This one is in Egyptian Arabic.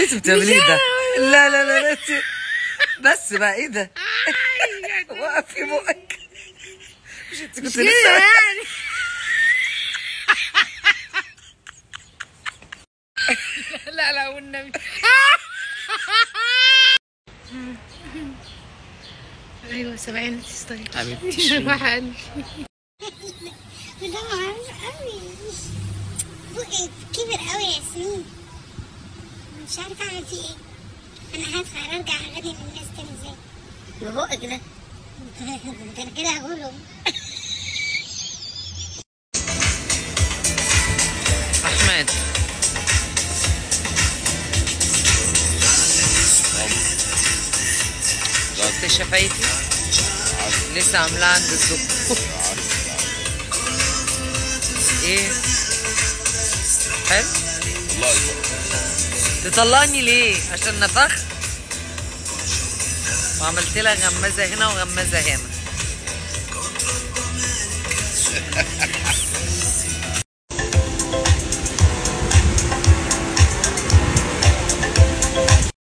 انت بتعملي ده لا لا لا لا انت بس بقى ايه ده وقفي بقك مش انت كنت كده لسه يعني لا لا والنبي ايوه سبعين تستاهل حبيبتي محل ده عامل قوي بقي كبر قوي يا ياسمين مش عارفه اعمل فيه ايه انا هدفع ارجع اغني للناس تاني ازاي ببقك ده ده انا كده هقولهم احمد شفت شفايفي لسه عاملاها عند الدكتور ايه حلو تطلقني ليه عشان نفخت وعملت لها غمازه هنا وغمازه هنا